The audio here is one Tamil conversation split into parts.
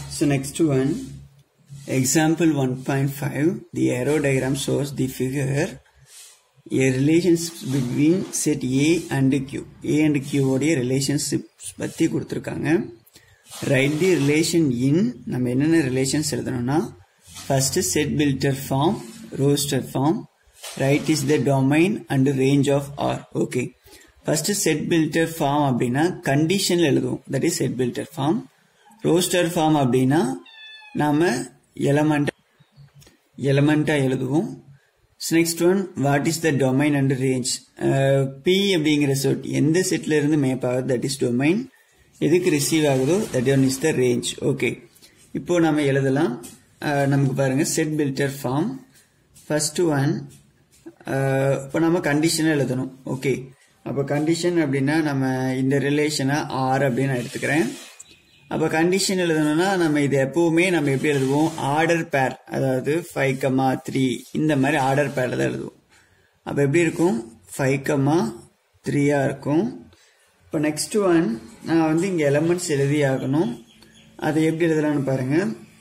So next one, example 1.5, the arrow diagram shows the figure a relationship between set A and Q. A and Q உடைய relationships பத்தி கொடுத்துருக்காங்க write the relation in நம்ம என்னென்ன ரிலேஷன்ஸ் எழுதணும்னா first set builder form roster form right is the domain and range of R okay first set builder form அப்படின்னா கண்டிஷன்ல எழுதுவோம் that is set builder form roster form அப்படின்னா நாம எலமெண்ட் எலமெண்டா எழுதுவோம் next one what is the domain and range B அப்படிங்கிற செட் எந்த செட்ல இருந்து மேப் ஆகுது தட் இஸ் டொமைன் எதுக்கு ரிசீவ் ஆகுதோ that one is the range okay இப்போ நம்ம எழுதலாம் Uh, நமக்கு பாருங்க set builder form first one இப்போ நம்ம கண்டிஷன் எழுதணும் ஓகே அப்போ கண்டிஷன் அப்படின்னா நம்ம இந்த ரிலேஷனை ஆர் அப்படின்னு நான் எடுத்துக்கிறேன் அப்போ கண்டிஷன் எழுதணும்னா நம்ம இது எப்பவுமே நம்ம எப்படி எழுதுவோம் ஆர்டர் பேர் அதாவது ஃபைவ் கமா த்ரீ இந்த மாதிரி ஆர்டர் பேர்ல தான் எழுதுவோம் அப்போ எப்படி இருக்கும் ஃபைவ் கமா த்ரீயாக இருக்கும் இப்போ நெக்ஸ்ட் ஒன் நான் வந்து இங்கே எலமெண்ட்ஸ் எழுதி ஆகணும் அதை எப்படி எழுதலாம்னு பாருங்க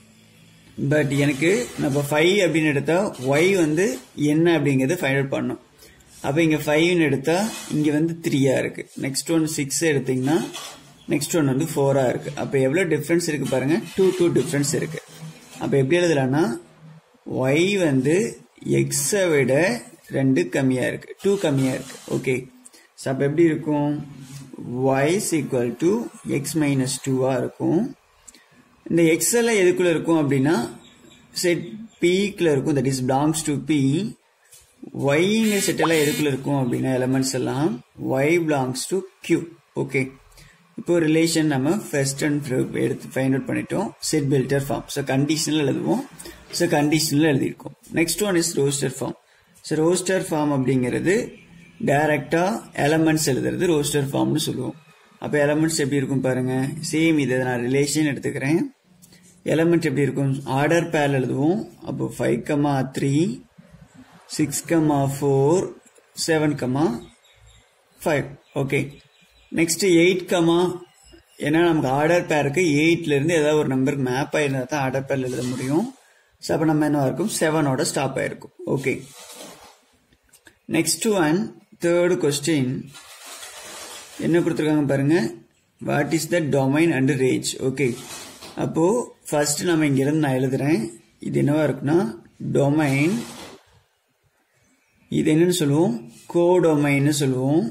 பட் எனக்கு நம்ம ஃபைவ் அப்படின்னு எடுத்தா ஒய் வந்து என்ன அப்படிங்கிறது ஃபைண்ட் அவுட் பண்ணணும் அப்போ இங்கே ஃபைவ்னு எடுத்தா இங்கே வந்து த்ரீயா இருக்கு நெக்ஸ்ட் ஒன் சிக்ஸ் எடுத்தீங்கன்னா நெக்ஸ்ட் ஒன் வந்து ஃபோரா இருக்கு அப்போ எவ்வளோ டிஃப்ரென்ஸ் இருக்கு பாருங்க டூ டூ டிஃப்ரென்ஸ் இருக்கு அப்போ எப்படி எழுதலாம்னா ஒய் வந்து எக்ஸை விட ரெண்டு கம்மியா இருக்கு டூ கம்மியா இருக்கு ஓகே ஸோ அப்போ எப்படி இருக்கும் y is equal to x minus டூவா இருக்கும் இந்த எக்ஸ் எல்லாம் எதுக்குள்ள இருக்கும் அப்படின்னா செட் பிக்குள்ள இருக்கும் that is belongs to B ஒய்ங்க செட் எல்லாம் எதுக்குள்ள இருக்கும் அப்படின்னா எலமெண்ட்ஸ் எல்லாம் y belongs to Q okay இப்போ ரிலேஷன் நம்ம ஃபர்ஸ்ட் அண்ட் எடுத்து ஃபைண்ட் அவுட் பண்ணிட்டோம் செட் பில்டர் ஃபார்ம் ஸோ கண்டிஷனில் எழுதுவோம் ஸோ கண்டிஷனில் எழுதியிருக்கோம் next one is roster form so roster form அப்படிங்கிறது டைரக்டா எலமெண்ட்ஸ் எழுதுறது ரோஸ்டர் ஃபார்ம்னு சொல்லுவோம் அப்போ எலமெண்ட்ஸ் எப்படி இருக்கும் பாருங்க சேம் இதை நான் ரிலேஷன் எடுத்துக்கிறேன் எலமெண்ட் எப்படி இருக்கும் ஆர்டர் பேர் எழுதுவோம் அப்போ five comma three six comma four seven comma five okay next eight comma ஏன்னா நமக்கு ஆர்டர் பேருக்கு எயிட்ல இருந்து ஏதாவது ஒரு நம்பருக்கு மேப் ஆயிருந்தா தான் ஆர்டர் பேர்ல எழுத முடியும் ஸோ அப்போ நம்ம என்ன இருக்கும் செவனோட ஸ்டாப் ஆயிருக்கும் okay next one third question என்ன கொடுத்துருக்காங்க பாருங்க what is the domain and range okay அப்போ ஃபர்ஸ்ட் நம்ம இங்கிருந்து நான் எழுதுறேன் இது என்னவா இருக்குன்னா டொமைன் இது என்னன்னு சொல்லுவோம் கோடொமைன்னு சொல்லுவோம்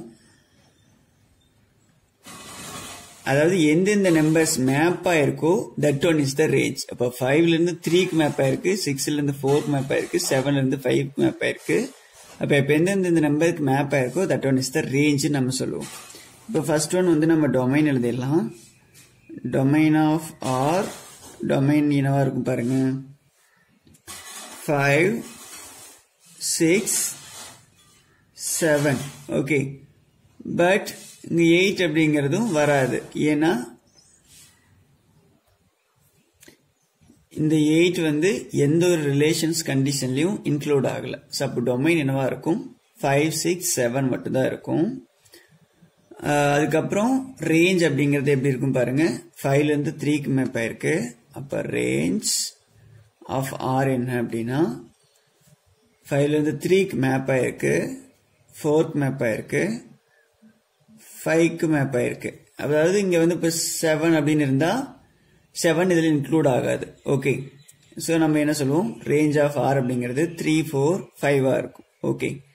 அதாவது எந்தெந்த நம்பர்ஸ் மேப் ஆயிருக்கோ that one is the range அப்போ ஃபைவ்ல இருந்து த்ரீக்கு மேப் ஆயிருக்கு சிக்ஸ்ல இருந்து ஃபோர்க்கு மேப் ஆயிருக்கு செவன்ல இருந்து ஃபைவ் மேப் ஆயிருக்கு அப்போ இப்போ எந்தெந்த நம்பருக்கு மேப் ஆயிருக்கோ that one is the range நம்ம சொல்லுவோம் இப்போ ஃபர்ஸ்ட் ஒன் வந்து நம்ம டொமைன் எழுதிடலாம் டொமைன் ஆஃப் ஆர் டொமைன் என்னவா இருக்கும் பாருங்க five six seven okay but இங்க எயிட் அப்படிங்கிறதும் வராது ஏன்னா இந்த எயிட் வந்து எந்த ஒரு ரிலேஷன்ஸ் கண்டிஷன்லயும் இன்க்ளூட் ஆகல ஸோ அப்போ டொமைன் என்னவா இருக்கும் ஃபைவ் சிக்ஸ் செவன் மட்டும்தான் இருக்கும் அதுக்கப்புறம் ரேஞ்ச் அப்படிங்கிறது எப்படி இருக்கும் பாருங்க ஃபைவ்ல இருந்து த்ரீக்கு மேப் ஆயிருக்கு அப்ப ரேஞ்ச் ஆஃப் ஆர் என்ன அப்படின்னா ஃபைவ்ல இருந்து த்ரீக்கு மேப் ஆயிருக்கு ஃபோர்த் மேப் ஆயிருக்கு ஃபைவ்க்கு மேப் ஆயிருக்கு அதாவது இங்க வந்து இப்போ செவன் அப்படின்னு இருந்தா செவன் இதில் இன்க்ளூட் ஆகாது ஓகே ஸோ நம்ம என்ன சொல்லுவோம் ரேஞ்ச் ஆஃப் ஆர் அப்படிங்கிறது த்ரீ ஃபோர் ஃபைவா இருக்கும் ஓகே